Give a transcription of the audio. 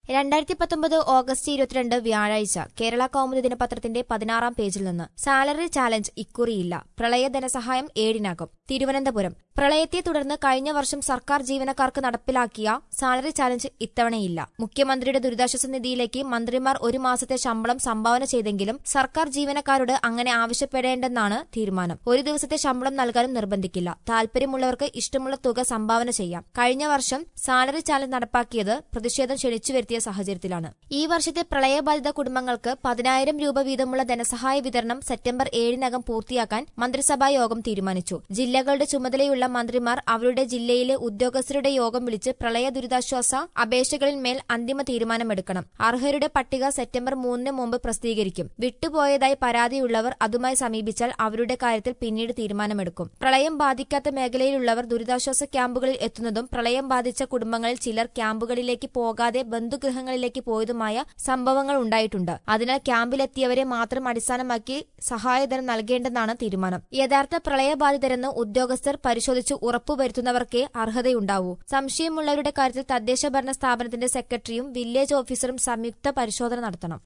രണ്ടായിരത്തി പത്തൊമ്പത് ഓഗസ്റ്റ് ഇരുപത്തിരണ്ട് വ്യാഴാഴ്ച കേരള കൗമുദി ദിനപത്രത്തിന്റെ പതിനാറാം പേജിൽ നിന്ന് സാലറി ചാലഞ്ച് ഇക്കുറിയില്ല പ്രളയ ധനസഹായം ഏഴിനാകും തിരുവനന്തപുരം പ്രളയത്തെ തുടർന്ന് കഴിഞ്ഞ വർഷം സർക്കാർ ജീവനക്കാർക്ക് നടപ്പിലാക്കിയ സാലറി ചാലഞ്ച് ഇത്തവണയില്ല മുഖ്യമന്ത്രിയുടെ ദുരിതാശ്വാസ നിധിയിലേക്ക് മന്ത്രിമാർ ഒരു മാസത്തെ ശമ്പളം സംഭാവന ചെയ്തെങ്കിലും സർക്കാർ ജീവനക്കാരോട് അങ്ങനെ ആവശ്യപ്പെടേണ്ടെന്നാണ് തീരുമാനം ഒരു ദിവസത്തെ ശമ്പളം നൽകാനും നിർബന്ധിക്കില്ല താൽപര്യമുള്ളവർക്ക് ഇഷ്ടമുള്ള തുക സംഭാവന ചെയ്യാം കഴിഞ്ഞ വർഷം സാലറി ചാലഞ്ച് നടപ്പാക്കിയത് പ്രതിഷേധം ക്ഷണിച്ചു വരുത്തിയ സാഹചര്യത്തിലാണ് ഈ വർഷത്തെ പ്രളയബാധിത കുടുംബങ്ങൾക്ക് പതിനായിരം രൂപ വീതമുള്ള ധനസഹായ വിതരണം സെപ്റ്റംബർ ഏഴിനകം പൂർത്തിയാക്കാൻ മന്ത്രിസഭാ യോഗം തീരുമാനിച്ചു ജില്ലകളുടെ ചുമതലയുള്ള മന്ത്രിമാർ അവരുടെ ജില്ലയിലെ ഉദ്യോഗസ്ഥരുടെ യോഗം വിളിച്ച് പ്രളയ ദുരിതാശ്വാസ അപേക്ഷകളിന്മേൽ അന്തിമ തീരുമാനമെടുക്കണം അർഹരുടെ പട്ടിക സെപ്റ്റംബർ മൂന്നിന് മുമ്പ് പ്രസിദ്ധീകരിക്കും വിട്ടുപോയതായി പരാതിയുള്ളവർ അതുമായി സമീപിച്ചാൽ അവരുടെ കാര്യത്തിൽ പിന്നീട് തീരുമാനമെടുക്കും പ്രളയം ബാധിക്കാത്ത മേഖലയിലുള്ളവർ ദുരിതാശ്വാസ ക്യാമ്പുകളിൽ എത്തുന്നതും പ്രളയം ബാധിച്ച കുടുംബങ്ങളിൽ ചിലർ ക്യാമ്പുകളിലേക്ക് പോകാതെ ബന്ധുഗൃഹങ്ങളിലേക്ക് പോയതുമായ സംഭവങ്ങൾ ഉണ്ടായിട്ടുണ്ട് അതിനാൽ ക്യാമ്പിലെത്തിയവരെ മാത്രം അടിസ്ഥാനമാക്കി സഹായധനം നൽകേണ്ടെന്നാണ് തീരുമാനം യഥാർത്ഥ പ്രളയബാധിതരെന്ന് ഉദ്യോഗസ്ഥർ പരിശോധിച്ച് ഉറപ്പുവരുത്തുന്നവർക്കേ അർഹതയുണ്ടാവൂ സംശയമുള്ളവരുടെ കാര്യത്തിൽ തദ്ദേശ ഭരണ സ്ഥാപനത്തിന്റെ സെക്രട്ടറിയും വില്ലേജ് ഓഫീസറും സംയുക്ത പരിശോധന നടത്തണം